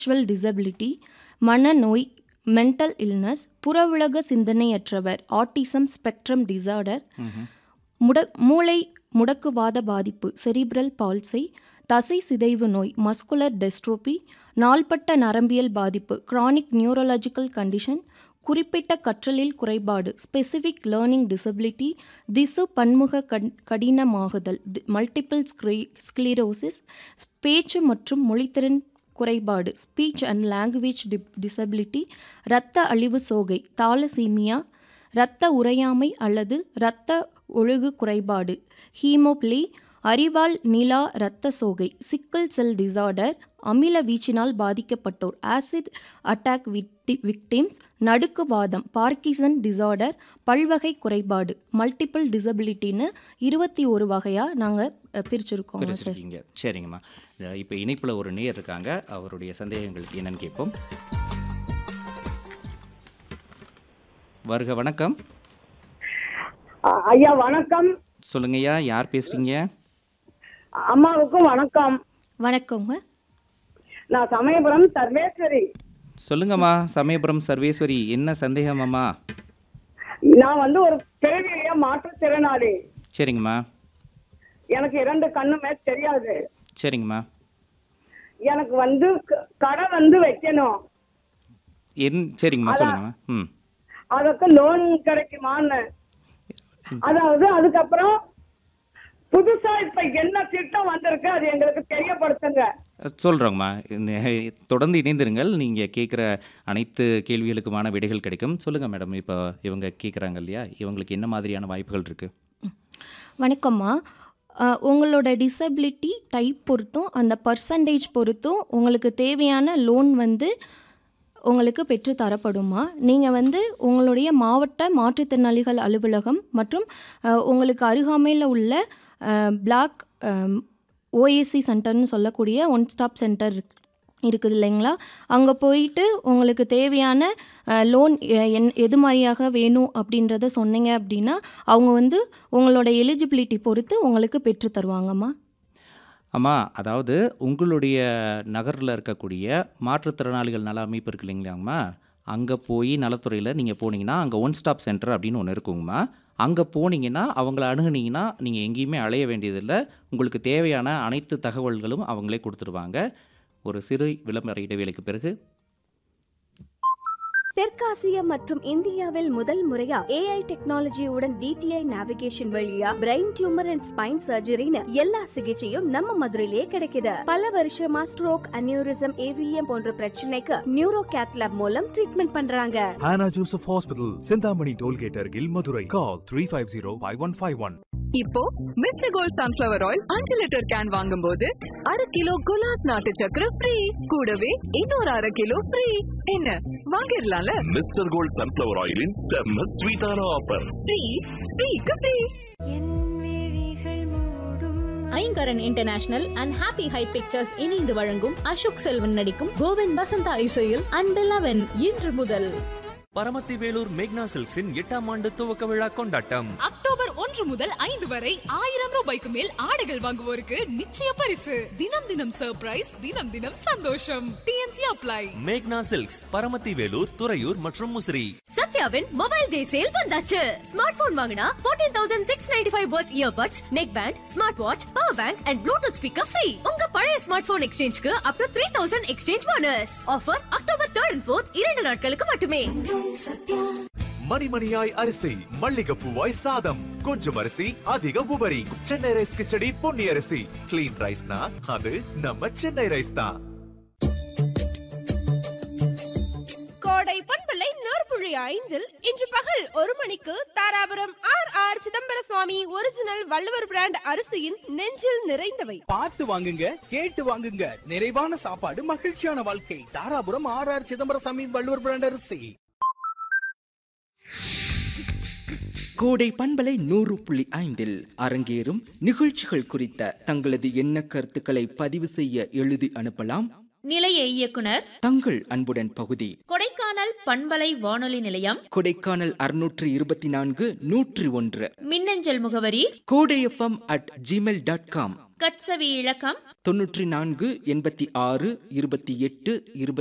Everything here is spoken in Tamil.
இன்டலெக்சுவல் டிசபிலிட்டி மனநோய் மென்டல் இல்னஸ் புறவுலக சிந்தனையற்றவர் ஆட்டிசம் ஸ்பெக்ட்ரம் டிசார்டர் முட மூளை முடக்குவாத பாதிப்பு செரிப்ரல் பால்சை தசை சிதைவு நோய் மஸ்குலர் டெஸ்ட்ரோபி நாள்பட்ட நரம்பியல் பாதிப்பு கிரானிக் நியூரலாஜிக்கல் கண்டிஷன் குறிப்பிட்ட கற்றலில் குறைபாடு ஸ்பெசிஃபிக் லேர்னிங் டிசபிலிட்டி திசு பன்முக கண் கடினமாகுதல் மல்டிபிள் ஸ்க்ரீ ஸ்க்ளீரோசிஸ் பேச்சு மற்றும் மொழித்திறன் குறைபாடு speech and language D disability இரத்த அழிவு சோகை தாலசீமியா இரத்த உறையாமை அல்லது இரத்த ஒழுகு குறைபாடு ஹீமோப்ளி அறிவால் நிலா இரத்த சோகை சிக்கல் செல் டிசார்டர் அமில வீச்சினால் பாதிக்கப்பட்டோர் ஆசிட் அட்டாக் விக்டி விக்டிம்ஸ் நடுக்குவாதம் பார்க்கிசன் டிசார்டர் பல்வகை குறைபாடு மல்டிபிள் டிசபிலிட்டின்னு இருபத்தி ஒரு வகையாக நாங்கள் பிரிச்சிருக்கோம் சார் பிரிச்சிருக்கீங்க சரிங்கம்மா இப்போ இணைப்பில் ஒரு நேர் இருக்காங்க அவருடைய சந்தேகங்களுக்கு என்னன்னு கேட்போம் வருக வணக்கம் அ- ஐயா வணக்கம் சொல்லுங்கய்யா யார் பேசுறீங்க அம்மாவுக்கும் வணக்கம் வணக்கங்க நான் சமயபுரம் சர்வேஸ்வரி சொல்லுங்கம்மா சமயபுரம் சர்வேஸ்வரி என்ன சந்தேகம் அம்மா நான் வந்து ஒரு பிறவிய மாற்றுத்திறனாளி சரிங்கம்மா எனக்கு இரண்டு கண்ணுமே தெரியாது சரிங்கம்மா எனக்கு வந்து க- கடை வந்து வைக்கணும் என் சரிங்கம்மா சொல்லுங்கம்மா ம் அதுக்கு லோன் கிடைக்குமான்னு அதாவது அதுக்கப்புறம் புதுசா இப்ப என்ன திட்டம் வந்திருக்கு அது எங்களுக்கு தெரியப்படுத்துங்க சொல்கிறோங்கம்மா தொடர்ந்து இணைந்திருங்கள் நீங்கள் கேட்குற அனைத்து கேள்விகளுக்குமான விடைகள் கிடைக்கும் சொல்லுங்கள் மேடம் இப்போ இவங்க கேட்குறாங்க இல்லையா இவங்களுக்கு என்ன மாதிரியான வாய்ப்புகள் இருக்குது வணக்கம்மா அஹ், உங்களோட டிசபிலிட்டி டைப் பொறுத்தும் அந்த பர்சன்டேஜ் பொறுத்தும் உங்களுக்கு தேவையான லோன் வந்து உங்களுக்கு பெற்று தரப்படுமா நீங்கள் வந்து உங்களுடைய மாவட்ட மாற்றுத்திறனாளிகள் அலுவலகம் மற்றும் அஹ், உங்களுக்கு அருகாமையில் உள்ள பிளாக் ஓஏசி சென்டர்னு சொல்லக்கூடிய ஒன் ஸ்டாப் சென்டர் இருக்குது இல்லைங்களா அங்கே போயிட்டு உங்களுக்கு தேவையான லோன் என் எது மாதிரியாக வேணும் அப்படின்றத சொன்னீங்க அப்படின்னா அவங்க வந்து உங்களோட எலிஜிபிலிட்டி பொறுத்து உங்களுக்கு பெற்று தருவாங்கம்மா அம்மா அதாவது உங்களுடைய நகரில் இருக்கக்கூடிய மாற்றுத்திறனாளிகள் நல அமைப்பு இருக்கு இல்லைங்களாம்மா அங்கே போய் நலத்துறையில் நீங்கள் போனீங்கன்னா அங்கே ஒன் ஸ்டாப் சென்டர் அப்படின்னு ஒன்று இருக்குங்கம்மா அங்கே போனீங்கன்னா அவங்கள அணுகுனீங்கன்னா நீங்கள் எங்கேயுமே அலைய வேண்டியதில்லை உங்களுக்கு தேவையான அனைத்து தகவல்களும் அவங்களே கொடுத்துருவாங்க ஒரு சிறு விளம்பர இடைவேளைக்கு பிறகு தெற்காசிய மற்றும் இந்தியாவில் முதல் முறையா ஏஐ டெக்னாலஜியுடன் டிடிஐ நேவிகேஷன் வழியா பிரெயின் டியூமர் அண்ட் ஸ்பைன் சர்ஜரின்னு எல்லா சிகிச்சையும் நம்ம மதுரையிலே கிடைக்குது பல வருஷமா ஸ்ட்ரோக் அனியூரிசம் ஏவிஎம் போன்ற பிரச்சனைக்கு நியூரோ கேத்லாப் மூலம் ட்ரீட்மெண்ட் பண்றாங்க Hannah Joseph Hospital, Sindhamani Tollgate Argil, Madurai. Call 350-5151. இப்போ மிஸ்டர் கோல்ட் சன்ஃபிளவர் ஆயில் அஞ்சு லிட்டர் கேன் வாங்கும்போது அரை கிலோ குலாஸ் நாட்டு சக்கரை ஃப்ரீ கூடவே இன்னொரு அரை கிலோ ஃப்ரீ என்ன வாங்கிடலாம்ல மிஸ்டர் கோல்ட் சன்ஃப்ளவர் ஆயிலின் செம்ம ஸ்வீட்டான ஆஃபர் ஃப்ரீ ஃப்ரீக்கு free Ayngaran international and happy high pictures இணைந்து வழங்கும் அசோக் செல்வன் நடிக்கும் கோவிந்த் வசந்தா இசையில் அண்ட் லெவன் இன்று முதல் பரமத்தி வேலூர் மேக்னா சில்க்ஸின் எட்டாம் ஆண்டு துவக்க விழா கொண்டாட்டம் அக்டோபர் ஒன்று முதல் ஐந்து வரை ஆயிரம் ரூபாய்க்கு மேல் ஆடைகள் வாங்குவோருக்கு நிச்சய பரிசு தினம் தினம் சர்ப்ரைஸ் தினம் தினம் சந்தோஷம் டிஎன்சி அப்ளை மேக்னா சில்க்ஸ் பரமத்தி வேலூர் துறையூர் மற்றும் முசிறி சத்யாவின் மொபைல் டே சேல் வந்தாச்சு ஸ்மார்ட் போன் வாங்கினா 14695 தௌசண்ட் சிக்ஸ் நைன்டி ஃபைவ் பர்த் earbuds neckband smartwatch power bank and Bluetooth speaker free உங்க பழைய ஸ்மார்ட் போன் எக்ஸ்சேஞ்சுக்கு up to three thousand exchange bonus offer October third and fourth இரண்டு நாட்களுக்கு மட்டுமே மணிமணியாய் அரிசி மல்லிகைப்பூவாய் சாதம் கொஞ்சம் அரிசி அதிக உபரி சென்னை ரைஸ் கிச்சடி பொன்னி அரிசி கிளீன் ரைஸ்னா அது நம்ம சென்னை ரைஸ் தான் கோடை பண்பலை நூற்புழி ஐந்தில் இன்று பகல் ஒரு மணிக்கு Dharapuram R R Chidambara Swami original Valluvar brand அரிசியின் நெஞ்சில் நிறைந்தவை பார்த்து வாங்குங்க கேட்டு வாங்குங்க நிறைவான சாப்பாடு மகிழ்ச்சியான வாழ்க்கை Dharapuram R R Chidambaraswami Valluvar brand அரிசி கோடை பண்பலை நூறு புள்ளி ஐந்தில் அரங்கேறும் நிகழ்ச்சிகள் குறித்த தங்களது எண்ண கருத்துக்களை பதிவு செய்ய எழுதி அனுப்பலாம் நிலைய இயக்குனர் தங்கள் அன்புடன் பகுதி கொடைக்கானல் பண்பலை வானொலி நிலையம் கொடைக்கானல் அறுநூற்று இருபத்தி நான்கு நூற்றி ஒன்று மின்னஞ்சல் முகவரி Kodai FM at Gmail dot com கட்சவி இலக்கம் தொன்னூற்றி நான்கு எண்பத்தி ஆறு இருபத்தி எட்டு இருபத்தி